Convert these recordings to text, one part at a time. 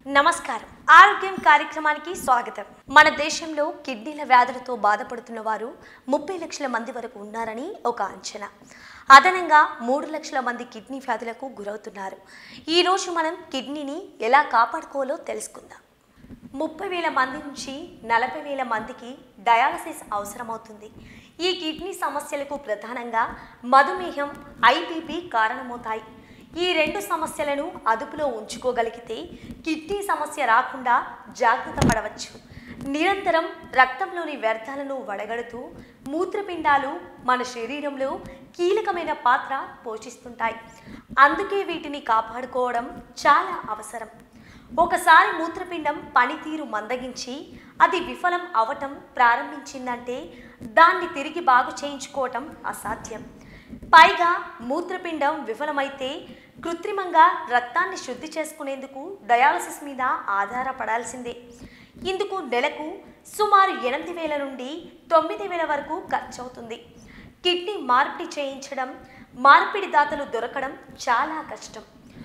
నమస్కారం ఆరోగ్యం కార్యక్రమానికి స్వాగతం మన దేశంలో కిడ్నీల వ్యాధులతో బాధపడుతున్న వారు ముప్పై లక్షల మంది వరకు ఉన్నారని ఒక అంచనా అదనంగా మూడు లక్షల మంది కిడ్నీ వ్యాధులకు గురవుతున్నారు ఈరోజు మనం కిడ్నీని ఎలా కాపాడుకోవాలో తెలుసుకుందాం ముప్పై వేల మంది నుంచి నలభై వేల మందికి డయాలసిస్ అవసరమవుతుంది ఈ కిడ్నీ సమస్యలకు ప్రధానంగా మధుమేహం ఐబీపీ కారణమవుతాయి ఈ రెండు సమస్యలను అదుపులో ఉంచుకోగలిగితే కిడ్నీ సమస్య రాకుండా జాగ్రత్త పడవచ్చు నిరంతరం రక్తంలోని వ్యర్థాలను వడగడుతూ మూత్రపిండాలు మన శరీరంలో కీలకమైన పాత్ర పోషిస్తుంటాయి అందుకే వీటిని కాపాడుకోవడం చాలా అవసరం ఒకసారి మూత్రపిండం పనితీరు మందగించి అది విఫలం అవటం ప్రారంభించిందంటే దాన్ని తిరిగి బాగు చేయించుకోవటం అసాధ్యం పైగా మూత్రపిండం విఫలమైతే కృత్రిమంగా రక్తాన్ని శుద్ధి చేసుకునేందుకు డయాలసిస్ మీద ఆధారపడాల్సిందే ఇందుకు నెలకు సుమారు ఎనిమిది వేల నుండి తొమ్మిది వేల వరకు ఖర్చు అవుతుంది కిడ్నీ మార్పిడి చేయించడం మార్పిడి దాతలు దొరకడం చాలా కష్టం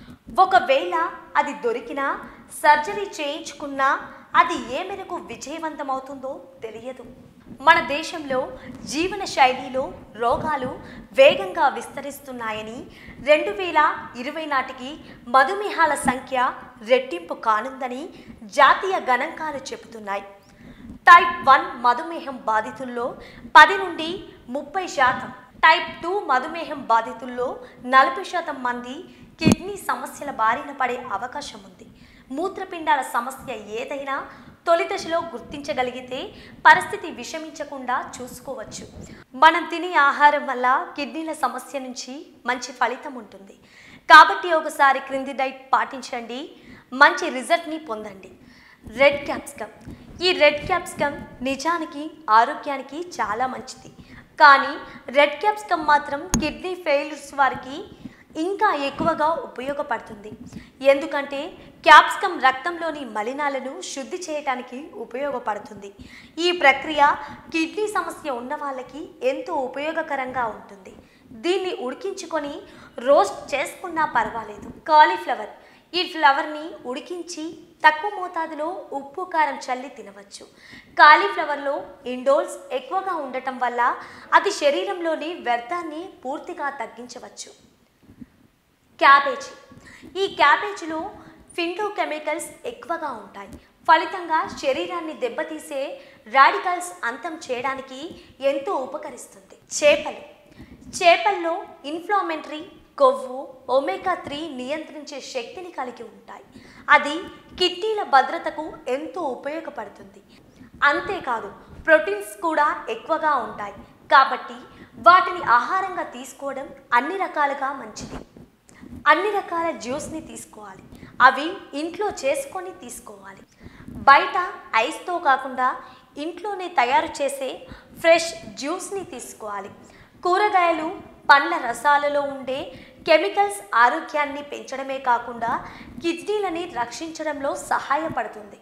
ఒకవేళ అది దొరికినా సర్జరీ చేయించుకున్నా అది ఏ మేరకు విజయవంతమవుతుందో తెలియదు మన దేశంలో జీవన శైలిలో రోగాలు వేగంగా విస్తరిస్తున్నాయని రెండు వేల ఇరవై నాటికి మధుమేహాల సంఖ్య రెట్టింపు కానుందని జాతీయ గణాంకాలు చెబుతున్నాయి టైప్ వన్ మధుమేహం బాధితుల్లో పది నుండి ముప్పై శాతం టైప్ టూ మధుమేహం బాధితుల్లో నలభై శాతం మంది కిడ్నీ సమస్యల బారిన పడే అవకాశం ఉంది మూత్రపిండాల సమస్య ఏదైనా తొలి దశలో గుర్తించగలిగితే పరిస్థితి విషమించకుండా చూసుకోవచ్చు మనం తినే ఆహారం వల్ల కిడ్నీల సమస్య నుంచి మంచి ఫలితం ఉంటుంది కాబట్టి ఒకసారి క్రింది డైట్ పాటించండి మంచి రిజల్ట్ని పొందండి రెడ్ క్యాప్సికమ్ ఈ రెడ్ క్యాప్సికమ్ నిజానికి ఆరోగ్యానికి చాలా మంచిది కానీ రెడ్ క్యాప్సికమ్ మాత్రం కిడ్నీ ఫెయిల్యూర్స్ వారికి ఇంకా ఎక్కువగా ఉపయోగపడుతుంది ఎందుకంటే క్యాప్సికమ్ రక్తంలోని మలినాలను శుద్ధి చేయడానికి ఉపయోగపడుతుంది ఈ ప్రక్రియ కిడ్నీ సమస్య ఉన్న వాళ్ళకి ఎంతో ఉపయోగకరంగా ఉంటుంది దీన్ని ఉడికించుకొని రోస్ట్ చేసుకున్నా పర్వాలేదు కాలీఫ్లవర్ ఈ ఫ్లవర్ని ఉడికించి తక్కువ మోతాదులో ఉప్పు కారం చల్లి తినవచ్చు కాలీఫ్లవర్లో ఇండోల్స్ ఎక్కువగా ఉండటం వల్ల అది శరీరంలోని వ్యర్థాన్ని పూర్తిగా తగ్గించవచ్చు క్యాబేజీ ఈ క్యాబేజీలో ఫిండో కెమికల్స్ ఎక్కువగా ఉంటాయి ఫలితంగా శరీరాన్ని దెబ్బతీసే రాడికల్స్ అంతం చేయడానికి ఎంతో ఉపకరిస్తుంది చేపలు చేపల్లో ఇన్ఫ్లామెంటరీ కొవ్వు ఒమేగా త్రీ నియంత్రించే శక్తిని కలిగి ఉంటాయి అది కిడ్నీల భద్రతకు ఎంతో ఉపయోగపడుతుంది అంతేకాదు ప్రోటీన్స్ కూడా ఎక్కువగా ఉంటాయి కాబట్టి వాటిని ఆహారంగా తీసుకోవడం అన్ని రకాలుగా మంచిది అన్ని రకాల జ్యూస్ని తీసుకోవాలి అవి ఇంట్లో చేసుకొని తీసుకోవాలి బయట ఐస్తో కాకుండా ఇంట్లోనే తయారు చేసే ఫ్రెష్ జ్యూస్ని తీసుకోవాలి కూరగాయలు పండ్ల రసాలలో ఉండే కెమికల్స్ ఆరోగ్యాన్ని పెంచడమే కాకుండా కిడ్నీలని రక్షించడంలో సహాయపడుతుంది